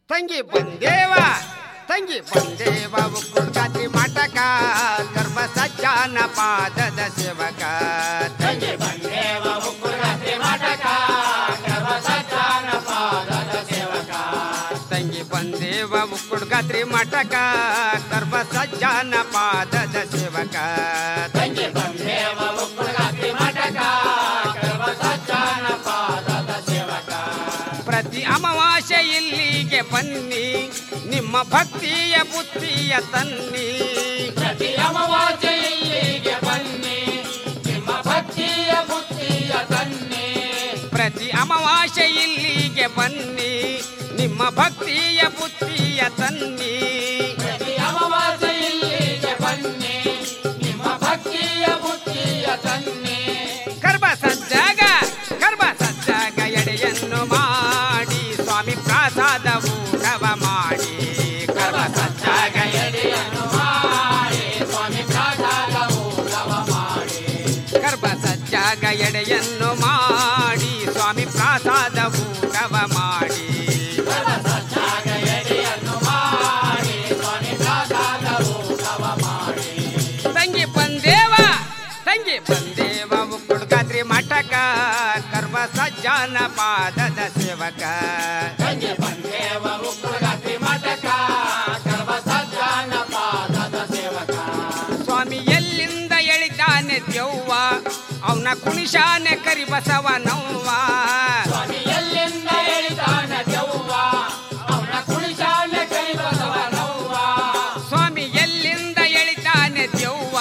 ತಂಗಿ ಬಂದೇವ ತಂಗಿ ಬಂದೇವ ಉಕ್ಕುಡ್ಗಾತ್ರಿ ಮಠಕ ಗರ್ಭ ಸಜ್ಜಾನ ಪಾದದ ಸೇವಕ ತಂಗಿ ಬಂದೇವ ಉಕ್ಕುರಾತ್ರಿ ಮಠಕ ಗರ್ಭ ಸಜ್ಜಾನ ಪಾದದ ಸೇವಕ ತಂಗಿ ಬಂದೇವ ಉಕ್ಕುಡ್ಗಾತ್ರಿ ಮಠಕ ಗರ್ಭ ಸಜ್ಜಾನ ಪಾದದ ಸೇವಕ ತಂಗಿ ಬಂದೇವ ಉಕ್ಕುರಾತ್ರಿ ಮಠಕ ಗರ್ಭ ಸಜ್ಜಾನ ಪಾದದ ಸೇವಕ ಪ್ರತಿ ಅಮಾವಾಸ್ಯೆ ಇಲ್ಲಿಗೆ ಬನ್ನಿ ನಿಮ್ಮ ಭಕ್ತಿಯ ಬುದ್ಧಿಯ ತನ್ನಿ ಪ್ರತಿ ಅಮಾವಾಸ್ಯೆ ಇಲ್ಲಿಗೆ ಬನ್ನಿ ನಿಮ್ಮ ಭಕ್ತಿಯ ಬುದ್ಧಿಯ ತನ್ನಿ ಪ್ರತಿ ಅಮಾವಾಸ್ಯೆ ಇಲ್ಲಿಗೆ ಬನ್ನಿ ನಿಮ್ಮ ಭಕ್ತಿಯ ಬುದ್ಧಿಯ ತನ್ನಿ ಪ್ರತಿ ಅಮಾವಾಸ್ಯೆ ಇಲ್ಲಿಗೆ ಬನ್ನಿ ನಿಮ್ಮ ಭಕ್ತಿಯ ಬುದ್ಧಿಯ ತನ್ನಿ ಗರ್ಭ ಸಜ್ಜಾಗ ಗರ್ಭ ಸಜ್ಜಾಗ ಎಡೆಯನ್ನು ಮಾಡಿ ಸ್ವಾಮಿ ಪ್ರಸಾದ ಊಟವ ಮಾಡಿ ಗರ್ಭ ಸಜ್ಜಾಗ ಎಡೆಯನ್ನು ಮಾಡಿ ಸ್ವಾಮಿ ಪ್ರಸಾದ ಊಟವ ಮಾಡಿ ಗರ್ಭ ಸಜ್ಜಾಗ ಎಡೆಯನ್ನು ಮಾಡಿ ಸ್ವಾಮಿ ಪ್ರಸಾದ ಊಟವ ಮಾಡಿ ಗರ್ಭ ಸಜ್ಜಾಗ ಎಡೆಯನ್ನು ಮಾಡಿ ಸ್ವಾಮಿ ಪ್ರಸಾದ ಊಟವ ಮಾಡಿ ತಂಗಿ ಬಂದೇವ ತಂಗಿ ಬಂದೇವ ಉಕ್ಕುಡ್ಗಾತ್ರಿ ಮಠಕ ಗರ್ಭ ಸಜ್ಜಾನ ಪಾದದ ಸೇವಕ ತಂಗಿ ಬಂದೇವ ಉಕ್ಕುಳಗತ್ತಿ ಮಠಕ ಗರ್ಭ ಸಜ್ಜಾನ ಪಾದದ ಸೇವಕ ಸ್ವಾಮಿ ಎಲ್ಲಿಂದ ಎಳಿತಾನೆ ದೆವ್ವ ಅವನ ಕುಣಿಶಾನೆ ಕರಿ ಬಸವನವ್ವ ಸ್ವಾಮಿ ಎಲ್ಲಿಂದ ಹೇಳಿದಾನ ದೆವ್ವ ಅವನ ಕುಣಿಶಾನ ಕೈ ಬಸವನವ್ವ ಸ್ವಾಮಿ ಎಲ್ಲಿಂದ ಎಳಿತಾನೆ ದೆವ್ವ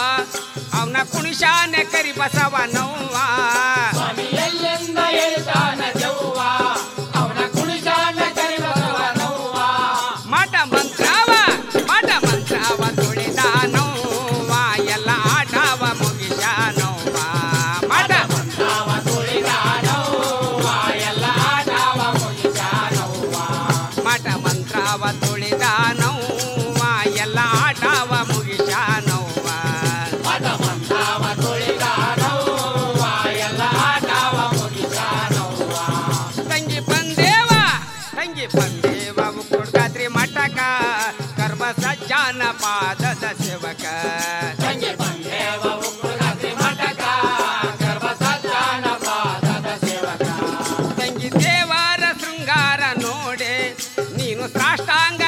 ಅವನ ಕುಣಿಶಾನೆ ಕರಿ ಬಸವನವ್ವ ಸ್ವಾಮಿ ಎಲ್ಲಿಂದ ಹೇಳಿದಾನ ದೆವ್ವ ಅವನ ಕುಣಿಶಾನ ಕೈ ಬಸವನವ್ವ ಮಠ ಮಂತ್ರವ ಮಠ ಮಂತ್ರವ ತುಳಿದಾನವ್ವ ಎಲ್ಲ ಆಟವ ಮುಗಿಸಾನವ್ವ ಮಠ ಮಂತ್ರವ ತುಳಿದಾನವ್ವ ಎಲ್ಲ ಆಟವ ಮುಗಿಸಾನವ್ವ ಮಠ ಮಂತ್ರವ ತುಳಿದಾನವ್ವ ಎಲ್ಲ ಆಟವ ಮುಗಿಸಾನವ್ವ ಮಠ ಮಂತ್ರವ ತುಳಿದಾನವ್ವ ಎಲ್ಲ ಆಟವ ಮುಗಿಸಾನವ್ವ ತಂಗಿ ಬಂದೇವ ತಂಗಿ ಬಂದೇವ ಉಕ್ಕುಡ್ಗಾತ್ರಿ ಮಠಕ ಕರ್ಮ ಸಜ್ಜಾನ ಪಾದದ ಸೇವಕ ತಂಗಿ ಬಂದೇವ ಉಕ್ಕುಳಗತ್ತಿ ಮಠಕ ಗರ್ಭ ಸಜ್ಜಾನ ಪಾದದ ಸೇವಕ ತಂಗಿ ದೇವರ ಶೃಂಗಾರ ನೋಡೆ ನೀನು ಸಾಷ್ಟಾಂಗ